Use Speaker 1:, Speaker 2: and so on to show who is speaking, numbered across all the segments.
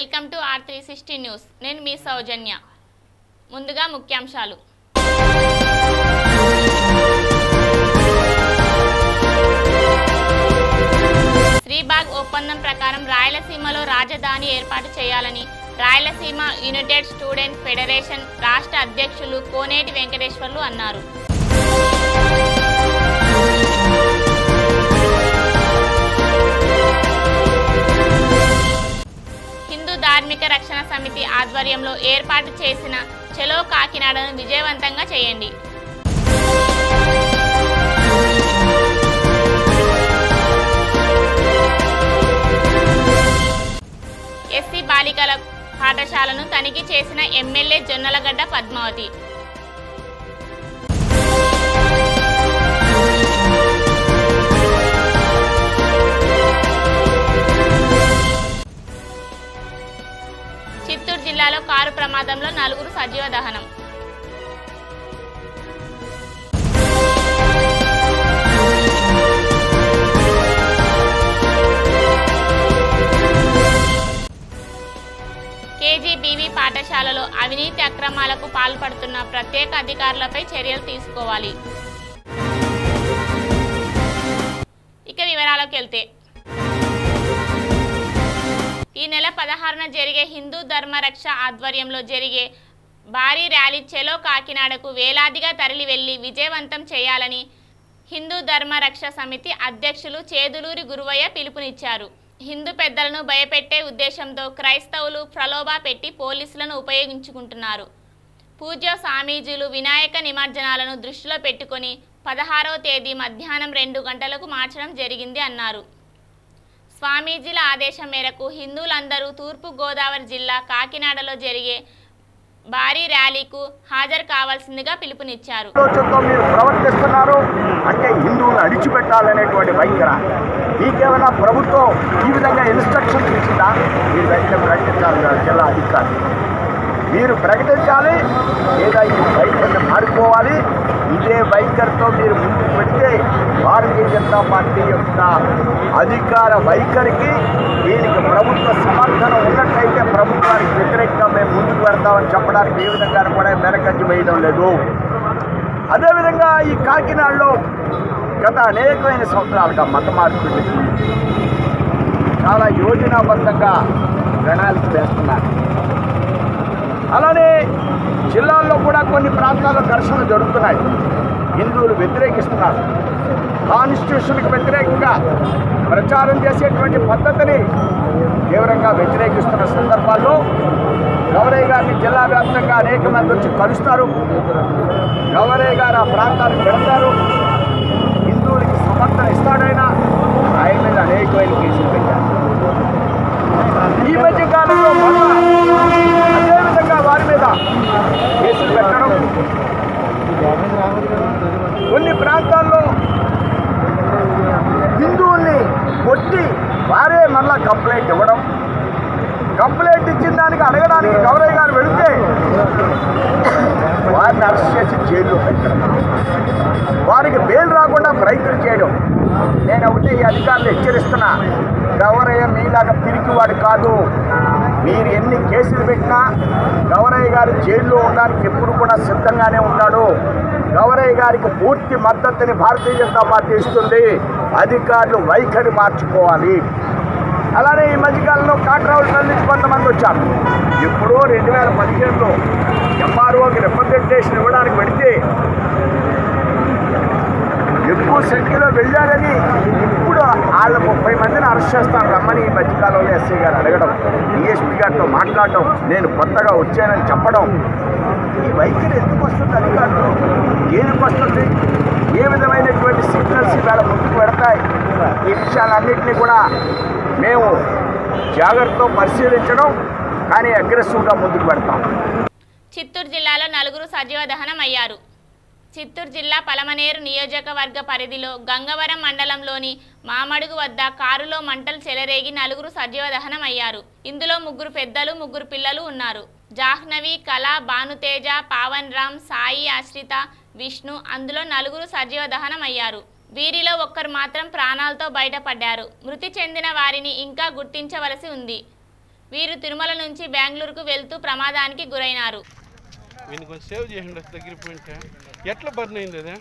Speaker 1: welcome to R three sixty news నేను మీ సౌజన్య ముందుగా ముఖ్యాంశాలు శ్రీబాగ్ ఒప్పందం ప్రకారం రాయలసీమలో రాజధాని ఏర్పాటు చేయాలని రాయలసీమ యునైటెడ్ స్టూడెంట్ ఫెడరేషన్ రాష్ట్ర అధ్యక్షులు కోనేటి వెంకటేశ్వర్లు అన్నారు హిందూ ధార్మిక రక్షణ సమితి ఆధ్వర్యంలో ఏర్పాటు చేసిన చలో కాకినాడను విజయవంతంగా చేయండి ఎస్సీ బాలికల పాఠశాలను తనిఖీ చేసిన ఎమ్మెల్యే జొన్నలగడ్డ పద్మావతి చిత్తూరు జిల్లాలో కారు ప్రమాదంలో నలుగురు సజీవ దహనం కేజీబీవీ పాఠశాలలో అవినీతి అక్రమాలకు పాల్పడుతున్న ప్రత్యేక అధికారులపై చర్యలు తీసుకోవాలి ఇక వివరాలకు వెళ్తే ఈ నెల పదహారున జరిగే హిందూ ధర్మరక్ష ఆధ్వర్యంలో జరిగే భారీ ర్యాలీ చెలో కాకినాడకు వేలాదిగా తరలి వెళ్లి విజయవంతం చేయాలని హిందూ ధర్మరక్ష సమితి అధ్యక్షులు చేదులూరి గురువయ్య పిలుపునిచ్చారు హిందూ పెద్దలను భయపెట్టే ఉద్దేశంతో క్రైస్తవులు ప్రలోభ పెట్టి పోలీసులను ఉపయోగించుకుంటున్నారు పూజ్య స్వామీజీలు వినాయక నిమజ్జనాలను దృష్టిలో పెట్టుకొని పదహారవ తేదీ మధ్యాహ్నం రెండు గంటలకు మార్చడం జరిగింది అన్నారు స్వామీజీల ఆదేశం మేరకు హిందువులందరూ తూర్పు గోదావరి జిల్లా కాకినాడలో జరిగే భారీ ర్యాలీకు హాజరు కావాల్సిందిగా పిలుపునిచ్చారు
Speaker 2: ఆలోచనతో మీరు ప్రవర్తిస్తున్నారు అంటే హిందువులను అడిచిపెట్టాలనేటువంటి వైఖర మీకేమైనా ప్రభుత్వం ఈ విధంగా ఇన్స్ట్రక్షన్స్ ఇచ్చిందా మీరు వెంటనే ప్రకటించాలి కదా జిల్లా అధికారులు మీరు ప్రకటించాలి లేదా ఈ వైఖరిని మారిపోవాలి ఇదే వైఖరితో మీరు ముందుకు పెడితే భారతీయ జనతా పార్టీ యొక్క అధికార వైఖరికి దీనికి ప్రభుత్వ సమర్థన ఉన్నట్లయితే ప్రభుత్వానికి వ్యతిరేకంగా మేము ముందుకు పెడతామని చెప్పడానికి ఏ విధంగా కూడా వెనకంజి వేయడం లేదు అదేవిధంగా ఈ కాకినాడలో గత అనేకమైన సంవత్సరాలుగా మత మార్పులు చాలా యోజనాబద్ధంగా ప్రణాళిక వేస్తున్నారు అలానే జిల్లాల్లో కూడా కొన్ని ప్రాంతాల్లో ఘర్షణలు జరుగుతున్నాయి హిందువులు వ్యతిరేకిస్తున్నారు కాన్స్టిట్యూషన్కి వ్యతిరేకంగా ప్రచారం చేసేటువంటి పద్ధతిని తీవ్రంగా వ్యతిరేకిస్తున్న సందర్భాల్లో గౌరయ్య గారిని జిల్లా వ్యాప్తంగా అనేక మంది వచ్చి కలుస్తారు గౌరయ్య గారు ఆ ప్రాంతానికి వెళ్తారు హిందువులకి సమర్థన ఇస్తాడైనా ఆయన మీద అనేకమైన కేసులు పెట్టారు ఈ మధ్య కాలంలో మళ్ళా అదేవిధంగా వారి మీద కేసులు పెట్టడం కొన్ని ప్రాంతాల్లో హిందువుల్ని కొట్టి వారే మళ్ళా కంప్లైంట్ ఇవ్వడం కంప్లైంట్ ఇచ్చిన దానికి అడగడానికి గౌరయ్య గారు వెళితే వారిని అరెస్ట్ చేసి జైల్లో పెట్టడం వారికి బెయిల్ రాకుండా ప్రయత్నం చేయడం నేను ఒకటే ఈ అధికారులు హెచ్చరిస్తున్నా గౌరయ్య మీలాగా పిరికివాడు కాదు మీరు ఎన్ని కేసులు పెట్టినా గౌరయ్య గారు జైల్లో ఉండడానికి ఎప్పుడు కూడా సిద్ధంగానే ఉన్నాడు గౌరయ్య గారికి పూర్తి మద్దతుని భారతీయ జనతా పార్టీ ఇస్తుంది అధికారులు వైఖరి మార్చుకోవాలి అలానే ఈ మధ్యకాలంలో కాట్రావుల నుంచి కొంతమంది వచ్చారు ఎప్పుడో రెండు వేల పదిహేనులో ఎంఆర్ఓకి రిప్రజెంటేషన్ ఇవ్వడానికి వెళితే ఎక్కువ సంఖ్యలో వెళ్ళారని ఇప్పుడు వాళ్ళ ముప్పై మందిని అరెస్ట్ చేస్తాను రమ్మని ఈ మధ్యకాలంలో ఎస్ఐ గారు అడగడం డిఎస్పీ గారితో మాట్లాడటం నేను కొత్తగా వచ్చానని చెప్పడం ఈ వైఖరి ఎందుకు వస్తుంది అధికారులు దేనికి వస్తుంది ఏ విధమైనటువంటి సిగ్నల్స్ ఇవాళ ముందుకు పెడతాయి ఈ విషయాలన్నింటినీ కూడా మేము జాగ్రత్తతో పరిశీలించడం కానీ అగ్రెసివ్గా ముందుకు పెడతాం
Speaker 1: చిత్తూరు జిల్లాలో నలుగురు సజీవ దహనం అయ్యారు చిత్తూరు జిల్లా పలమనేరు నియోజకవర్గ పరిధిలో గంగవరం మండలంలోని మామడుగు వద్ద కారులో మంటలు చెలరేగి నలుగురు సజీవ దహనం అయ్యారు ఇందులో ముగ్గురు పెద్దలు ముగ్గురు పిల్లలు ఉన్నారు జాహ్నవి కళ భానుతేజ పావన్ రామ్ సాయి ఆశ్రిత విష్ణు అందులో నలుగురు సజీవ దహనం అయ్యారు వీరిలో ఒక్కరు మాత్రం ప్రాణాలతో బయటపడ్డారు మృతి చెందిన వారిని ఇంకా గుర్తించవలసి ఉంది వీరు తిరుమల నుంచి బెంగళూరుకు వెళ్తూ ప్రమాదానికి గురైనారు
Speaker 3: వీని కొంచెం సేవ్ చేయండి అసలు దగ్గర పోయింటే ఎట్లా బర్న్ అయింది అదే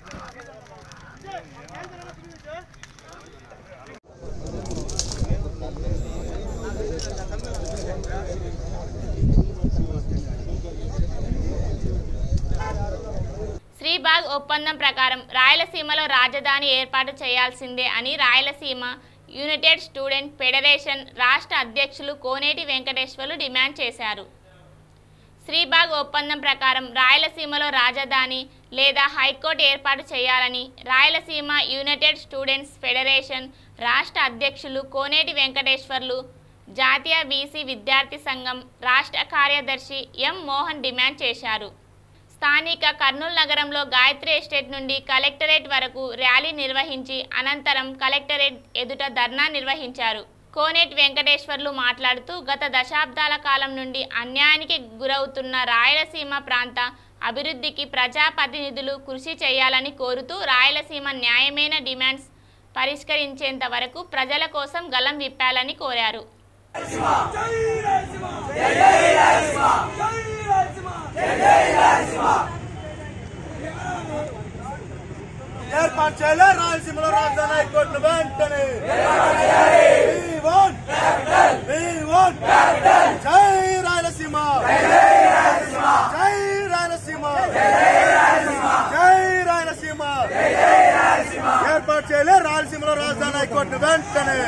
Speaker 1: శ్రీబాగ్ ఒప్పందం ప్రకారం రాయలసీమలో రాజధాని ఏర్పాటు చేయాల్సిందే అని రాయలసీమ యునైటెడ్ స్టూడెంట్ ఫెడరేషన్ రాష్ట్ర అధ్యక్షులు కోనేటి వెంకటేశ్వర్లు డిమాండ్ చేశారు శ్రీబాగ్ ఒప్పందం ప్రకారం రాయలసీమలో రాజధాని లేదా హైకోర్టు ఏర్పాటు చేయాలని రాయలసీమ యునైటెడ్ స్టూడెంట్స్ ఫెడరేషన్ రాష్ట్ర అధ్యక్షులు కోనేటి వెంకటేశ్వర్లు జాతీయ బీసీ విద్యార్థి సంఘం రాష్ట్ర కార్యదర్శి ఎం మోహన్ డిమాండ్ చేశారు స్థానిక కర్నూలు నగరంలో గాయత్రి ఎస్టేట్ నుండి కలెక్టరేట్ వరకు ర్యాలీ నిర్వహించి అనంతరం కలెక్టరేట్ ఎదుట ధర్నా నిర్వహించారు కోనేటి వెంకటేశ్వర్లు మాట్లాడుతూ గత దశాబ్దాల కాలం నుండి అన్యాయానికి గురవుతున్న రాయలసీమ ప్రాంత అభివృద్ధికి ప్రజాప్రతినిధులు కృషి చేయాలని కోరుతూ రాయలసీమ న్యాయమైన డిమాండ్స్ పరిష్కరించేంత వరకు ప్రజల కోసం గలం విప్పాలని కోరారు
Speaker 4: ఏర్పాటు చేయాలి రాయలసీమలో రాజధాని హైకోర్టును వెంటనే We want- We want- జై రాయలసీమ జై రాయలసీమ జై రాయలసీమ ఏర్పాటు చేయాలి రాయలసీమలో రాజధాని హైకోర్టును వెంటనే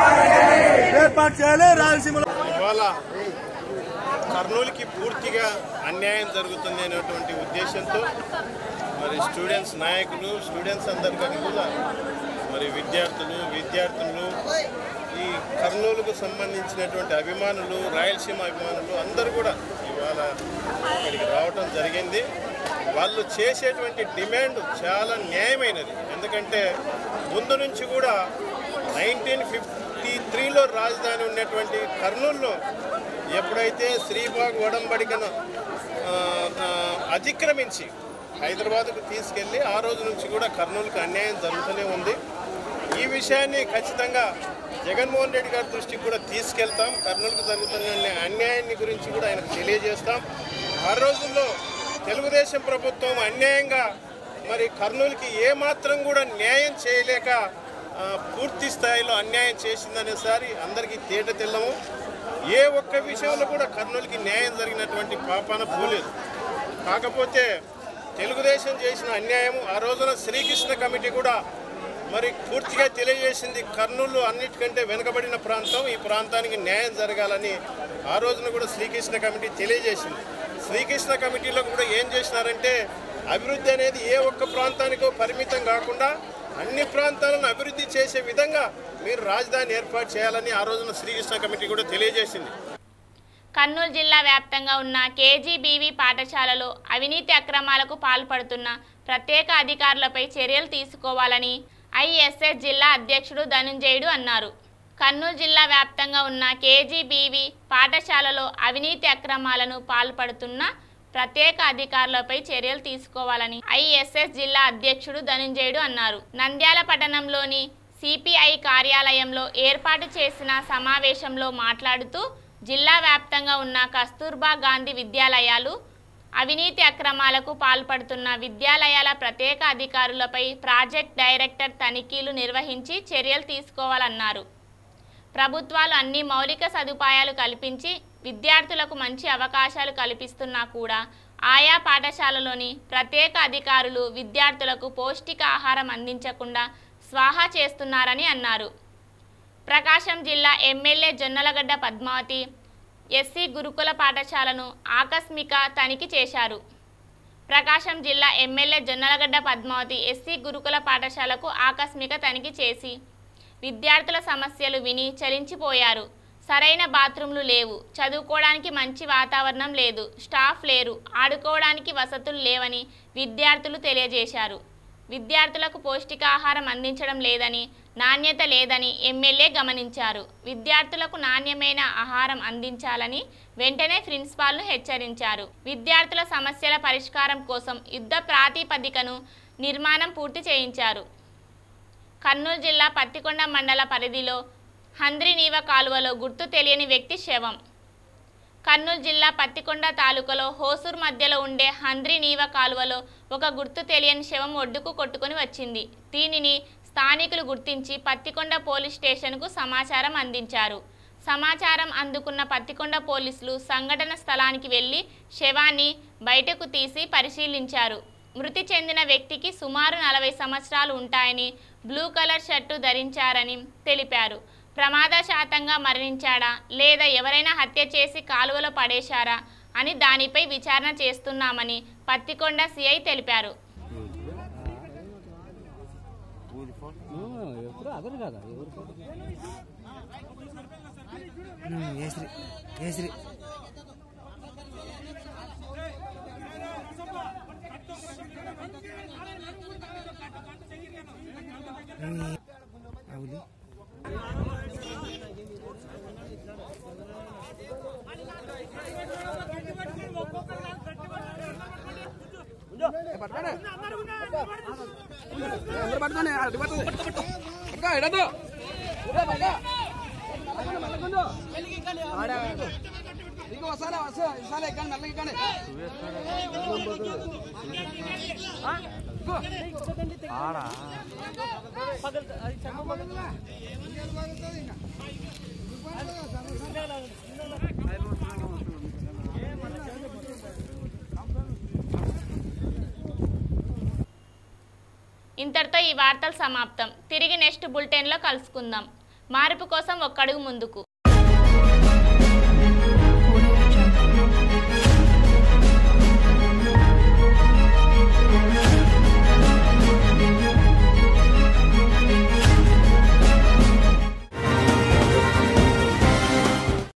Speaker 4: ఏర్పాటు చేయాలి రాయలసీమలో
Speaker 5: ఇవాళ కర్నూలుకి పూర్తిగా అన్యాయం జరుగుతుంది అనేటువంటి ఉద్దేశంతో మరి స్టూడెంట్స్ నాయకులు స్టూడెంట్స్ అందరికీ కూడా మరి విద్యార్థులు విద్యార్థులు ఈ కర్నూలుకు సంబంధించినటువంటి అభిమానులు రాయలసీమ అభిమానులు అందరూ కూడా ఇవాళ ఇక్కడికి రావటం జరిగింది వాళ్ళు చేసేటువంటి డిమాండ్ చాలా న్యాయమైనది ఎందుకంటే ముందు నుంచి కూడా నైన్టీన్ ఫిఫ్టీ త్రీలో రాజధాని ఉన్నటువంటి కర్నూలులో ఎప్పుడైతే శ్రీబాగ్ ఒడంబడికను ఆ, ఆ, అతిక్రమించి హైదరాబాద్కు తీసుకెళ్ళి ఆ రోజు నుంచి కూడా కర్నూలుకు అన్యాయం జరుగుతూనే ఉంది ఈ విషయాన్ని ఖచ్చితంగా జగన్మోహన్ రెడ్డి గారి దృష్టికి కూడా తీసుకెళ్తాం కర్నూలుకు జరుగుతున్న అన్యాయాన్ని గురించి కూడా ఆయనకు తెలియజేస్తాం ఆ రోజుల్లో తెలుగుదేశం ప్రభుత్వం అన్యాయంగా మరి కర్నూలుకి ఏమాత్రం కూడా న్యాయం చేయలేక ఆ, పూర్తి స్థాయిలో అన్యాయం చేసిందనేసారి అందరికీ తేట తెల్లము ఏ ఒక్క విషయంలో కూడా కర్నూలుకి న్యాయం జరిగినటువంటి పాపాన పోలేదు కాకపోతే తెలుగుదేశం చేసిన అన్యాయం ఆ రోజున శ్రీకృష్ణ కమిటీ కూడా మరి పూర్తిగా తెలియజేసింది కర్నూలు అన్నిటికంటే వెనుకబడిన ప్రాంతం ఈ ప్రాంతానికి న్యాయం జరగాలని ఆ రోజున కూడా శ్రీకృష్ణ కమిటీ తెలియజేసింది శ్రీకృష్ణ కమిటీలో కూడా ఏం చేసినారంటే అభివృద్ధి అనేది ఏ ఒక్క ప్రాంతానికో పరిమితం కాకుండా అన్ని ప్రాంతాలను అభివృద్ధి చేసే విధంగా మీరు రాజధాని ఏర్పాటు చేయాలని ఆ రోజున శ్రీకృష్ణ కమిటీ కూడా తెలియజేసింది
Speaker 1: కర్నూలు జిల్లా వ్యాప్తంగా ఉన్న కేజీబీవీ పాఠశాలలో అవినీతి అక్రమాలకు పాల్పడుతున్న ప్రత్యేక అధికారులపై చర్యలు తీసుకోవాలని ఐఎస్ఎస్ జిల్లా అధ్యక్షుడు ధనుంజయుడు అన్నారు కర్నూలు జిల్లా వ్యాప్తంగా ఉన్న కేజీబీవీ పాఠశాలలో అవినీతి అక్రమాలను పాల్పడుతున్న ప్రత్యేక అధికారులపై చర్యలు తీసుకోవాలని ఐఎస్ఎస్ జిల్లా అధ్యక్షుడు ధనుంజయుడు అన్నారు నంద్యాల పట్టణంలోని సిపిఐ కార్యాలయంలో ఏర్పాటు చేసిన సమావేశంలో మాట్లాడుతూ జిల్లా వ్యాప్తంగా ఉన్న కస్తూర్బా గాంధీ విద్యాలయాలు అవినీతి అక్రమాలకు పాల్పడుతున్న విద్యాలయాల ప్రత్యేక అధికారులపై ప్రాజెక్ట్ డైరెక్టర్ తనిఖీలు నిర్వహించి చర్యలు తీసుకోవాలన్నారు ప్రభుత్వాలు అన్ని మౌలిక సదుపాయాలు కల్పించి విద్యార్థులకు మంచి అవకాశాలు కల్పిస్తున్నా కూడా ఆయా పాఠశాలలోని ప్రత్యేక అధికారులు విద్యార్థులకు పౌష్టికాహారం అందించకుండా స్వాహా చేస్తున్నారని అన్నారు ప్రకాశం జిల్లా ఎమ్మెల్యే జొన్నలగడ్డ పద్మావతి ఎస్సీ గురుకుల పాఠశాలను ఆకస్మిక తనిఖీ చేశారు ప్రకాశం జిల్లా ఎమ్మెల్యే జొన్నలగడ్డ పద్మావతి ఎస్సీ గురుకుల పాఠశాలకు ఆకస్మిక తనిఖీ చేసి విద్యార్థుల సమస్యలు విని చలించిపోయారు సరైన బాత్రూంలు లేవు చదువుకోవడానికి మంచి వాతావరణం లేదు స్టాఫ్ లేరు ఆడుకోవడానికి వసతులు లేవని విద్యార్థులు తెలియజేశారు విద్యార్థులకు పౌష్టికాహారం అందించడం లేదని నాణ్యత లేదని ఎమ్మెల్యే గమనించారు విద్యార్థులకు నాణ్యమైన ఆహారం అందించాలని వెంటనే ప్రిన్సిపాల్ను హెచ్చరించారు విద్యార్థుల సమస్యల పరిష్కారం కోసం యుద్ధ ప్రాతిపదికను నిర్మాణం పూర్తి చేయించారు కర్నూలు జిల్లా పత్తికొండ మండల పరిధిలో హంద్రినీవ కాలువలో గుర్తు తెలియని వ్యక్తి శవం కర్నూలు జిల్లా పత్తికొండ తాలూకాలో హోసూర్ మధ్యలో ఉండే హంద్రినీవ కాలువలో ఒక గుర్తు తెలియని శవం ఒడ్డుకు కొట్టుకొని వచ్చింది దీనిని స్థానికులు గుర్తించి పత్తికొండ పోలీస్ స్టేషన్కు సమాచారం అందించారు సమాచారం అందుకున్న పత్తికొండ పోలీసులు సంఘటన స్థలానికి వెళ్లి శవాన్ని బయటకు తీసి పరిశీలించారు మృతి చెందిన వ్యక్తికి సుమారు నలభై సంవత్సరాలు ఉంటాయని బ్లూ కలర్ షర్టు ధరించారని తెలిపారు ప్రమాదశాతంగా మరణించాడా లేదా ఎవరైనా హత్య చేసి కాలువలో పడేశారా అని దానిపై విచారణ చేస్తున్నామని పత్తికొండ సిఐ తెలిపారు
Speaker 6: ఎప్పుడు అదరు కదా ఎవరు ఏశ్రీ ఏశ్రీ అవులి
Speaker 1: ఇంతటితో ఈ వార్తలు సమాప్తం తిరిగి నెక్స్ట్ బులెటిన్లో కలుసుకుందాం మార్పు కోసం ఒక్కడుగు ముందుకు